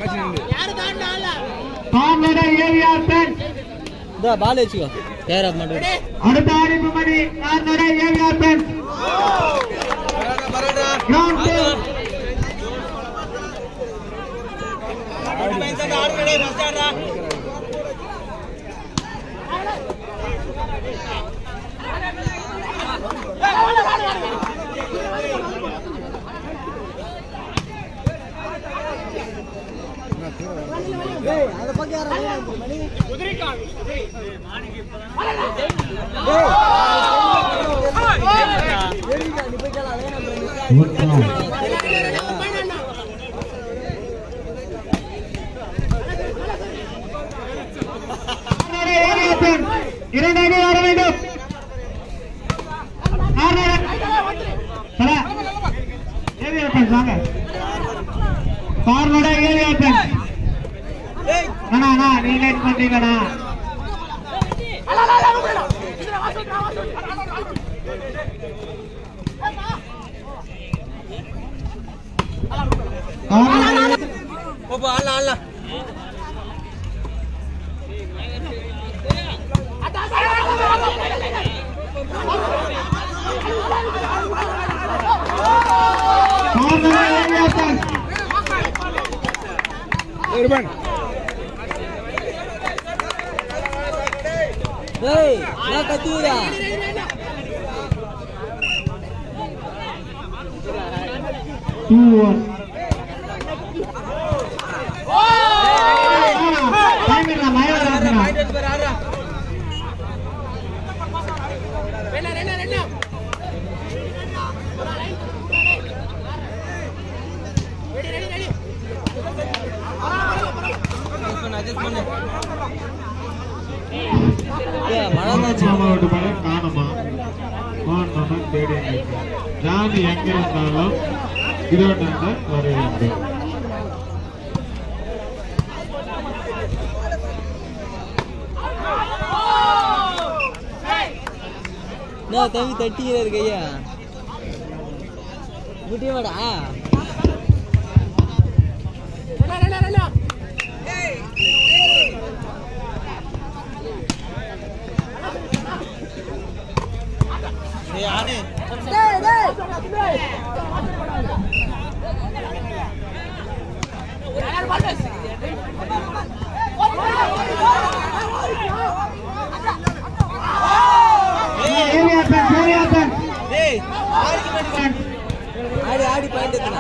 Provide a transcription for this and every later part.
கார்னட AVR பெண் இதா பால் வச்சுக்கோ கேர் ஆஃப் மட்டும் அடுத்த அடிப்பு மணி கார்னட ஏவிஆர் பெண் கிரவுண்ட் டூ கார்னட ஏவிஆர் பெண் இரண்டு அடி வர வேண்டும் கார்னட தல ஏவிஆர் பெண் வாங்க கார்னட ஏவிஆர் பெண் அண்ணா அண்ணா நீ லேட் பண்றீங்கண்ணா கார்னட போப்போ ஆடலாம் ஆடலாம் கார்னட ஏவிஆர் பெண் ஏய் நான் கத்துடா டூ ஒன் டைம் இல்ல மயம் வராதுண்ணா மழை தான் மாமாவோட பையன் காணுமா காணோம்னு தேடி ஜாதி எங்க இருந்தாலும் இதோட வர வேண்டும் நான் தம்பி தட்டிக்கிறாரு கையா முட்டியவாடா ஏரியாப்பன் ஏரியாப்பன் டேய் ஆடி ஆடி பாயிண்ட் எத்தனை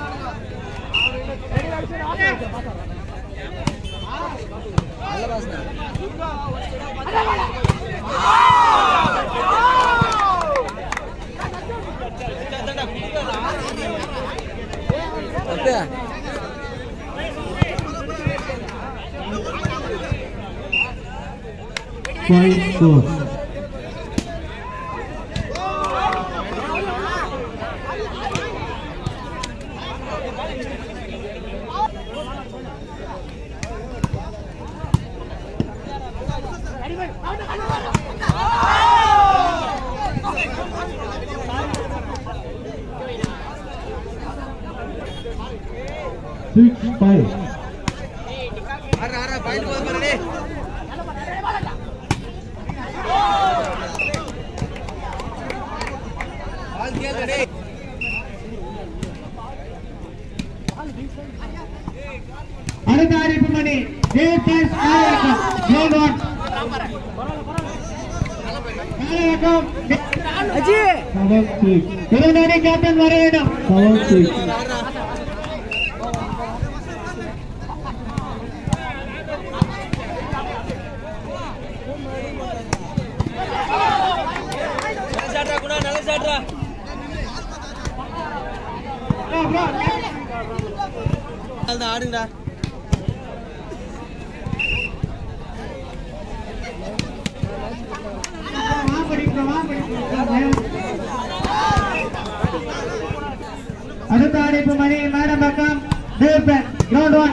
நல்ல வாசனை அப்பா ஃபைவ் ஃபோர் சிக்ஸ் ஃபைவ் ஆறா ஆறா பாயிண்ட் வந்து பாரு டேய் பால் கேளு டேய் அடுத்த அறிவிப்பு மணி ஜேஎஸ்எஸ் காலையக்கம் கிரவுண்ட் ஒன் காலையக்கம் அஜி செவன் சிக்ஸ் இரண்டு கேப்டன் வர வேண்டும் செவன் சிக்ஸ் ஆறா நல்ல ஷாட்ரா குணா நல்ல ஷாட்ரா அதான் ஆடுங்கடா அடுத்த அடிப்பு மணி மேடம் பக்கம் தேவப்பன் கிரவுண்ட் ஒன்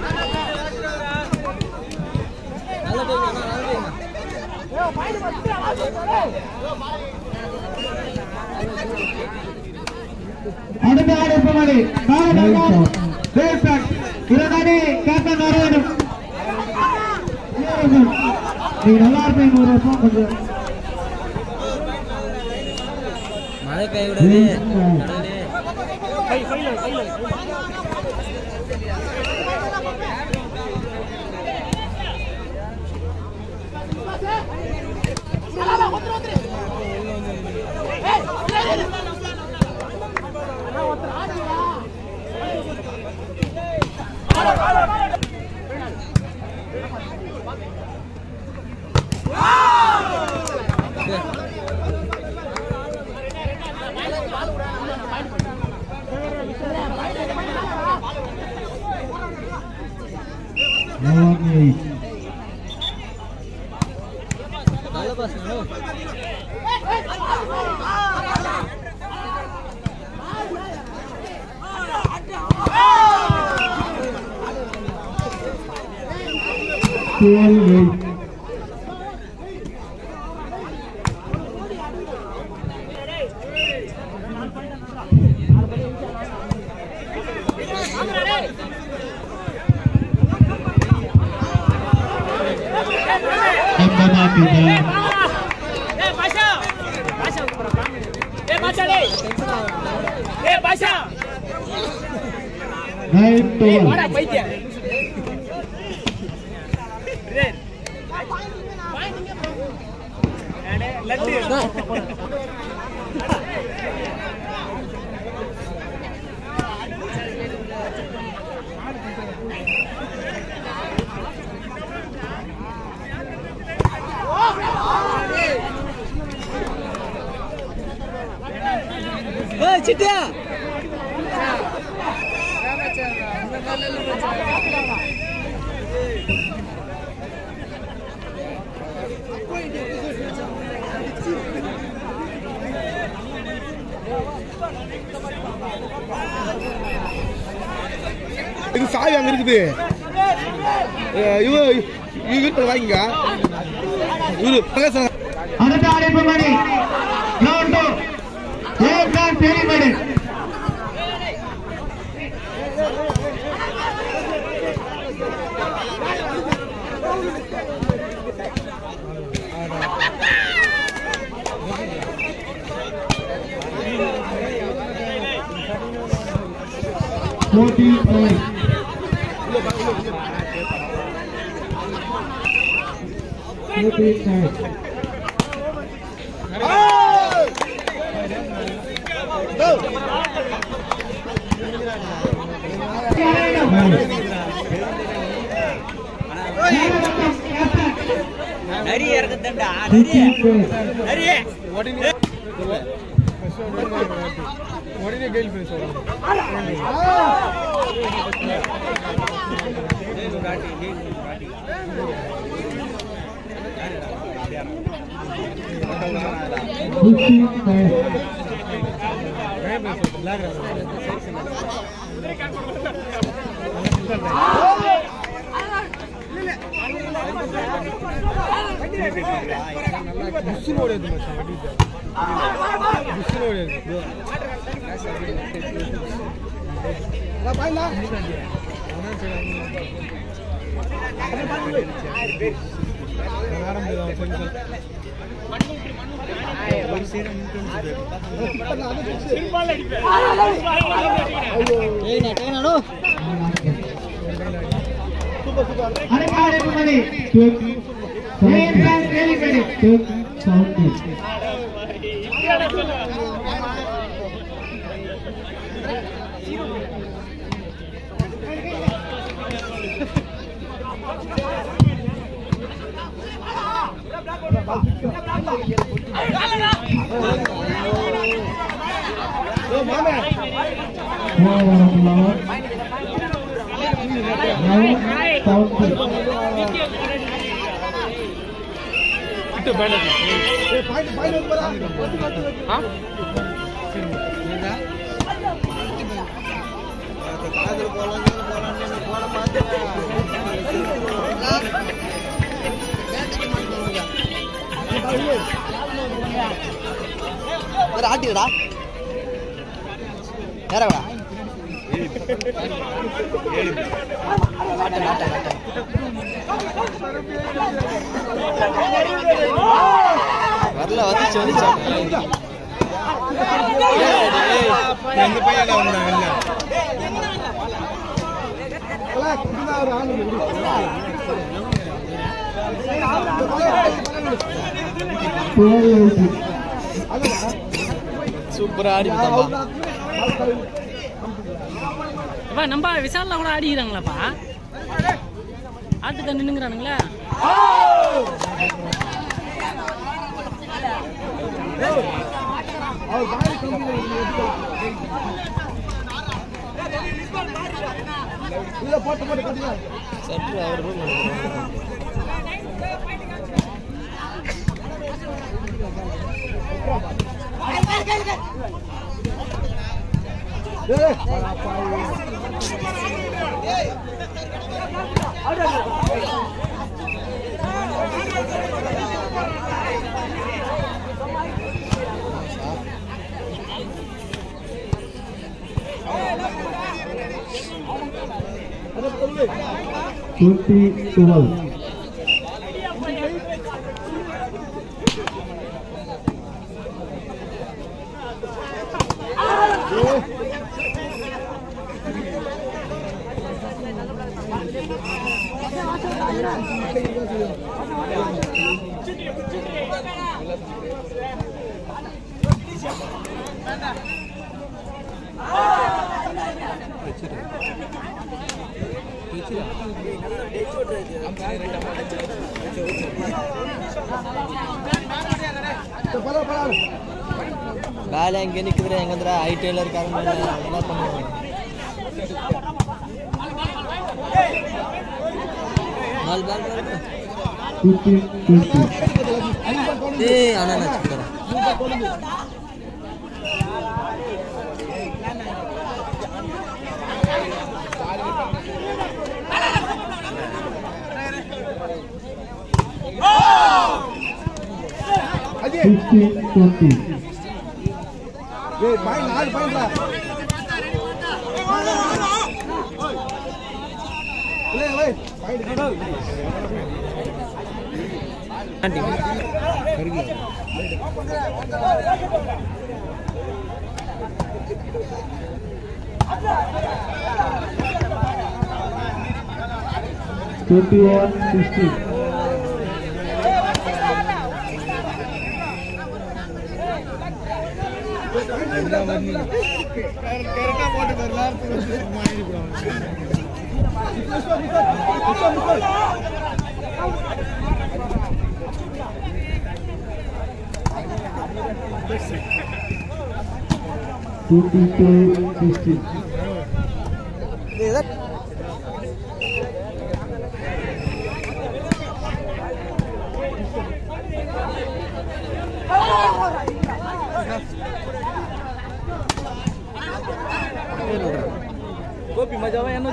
நல்ல டைம் நல்ல டைம் அடுத்த ஆடு இப்படி இரண்டாடி கேப்டன் நாராயணன் நீங்க நல்லா இருப்பீங்க நூறு வருஷம் கொஞ்சம் மழை பெய்ய விடாது கடவுளே நல்ல boss Eh, Basha! Basha, Eh, Basha deh! Eh, Basha! Eh, mana paikia? Ren. Ada lati. ஏய் சிட்டியா இது சாவி அங்க இருக்குது அஹ் இவ இவ வீட்டுல வாங்கிங்க இவரு பிரகாசம் அடுத்த ஆடு இப்படி ground two A plan Periyamedu போட்டி நிறைய இருக்குதுண்டா நிறைய நிறைய உடனே கேள்வி பேசுவாங்க புஷ்ஷு ஓடியது மச்சான் வண்டிட்டு புஷ்ஷு ஓடியது அடுத்த ஆடு இப்படி ஏ பிளான் பெரியமேடு வேற ஆட்டிடா நேரவடா வரல வந்துச்சு வந்துச்சு எங்க பையன் வந்தான் வெளில சூப்பரா ஆடி விட்டான்பா அப்பா நம்ம விசாலில் கூட ஆடிக்கிறாங்களாப்பா ஆட்டுக்கு நின்னுங்கிறானுங்களே சற்று அவர் ரூம் டுவெண்ட்டி டுவெல் வேலை எங்க நிக்குதுடா எங்க வந்துடா ஐடில இருக்காங்க என்ன பண்ணுவாங்க நாலு பால் பால் ஃபிஃப்டி டுவெண்ட்டி ஏய் அண்ணா நான் சொல்றேன் ஃபிஃப்டி டுவெண்ட்டி ஏய் பாய் நாலு பாயிண்ட்ல இல்லை ஏய் பாயிண்ட் டுவெண்ட்டி ஒன் சிக்ஸ்டி கரெக்டா போட்டு பாரு நேரத்துக்கு வந்து சும்மா அனுப்பிடுவாங்க டுவெண்ட்டி டூ சிக்ஸ்டி கோபி மஜாவா என்ன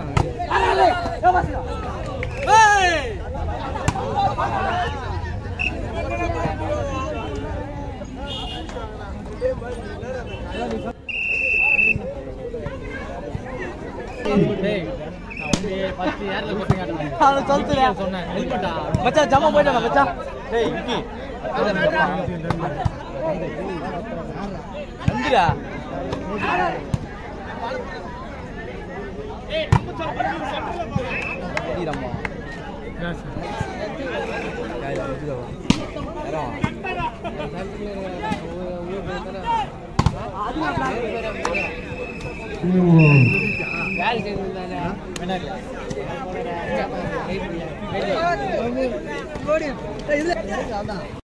மச்சான் ஜம்மா போயிட்டாங்க மச்சான் டேய் விக்கி நந்திரா ரம்மா வேலை செய்யறது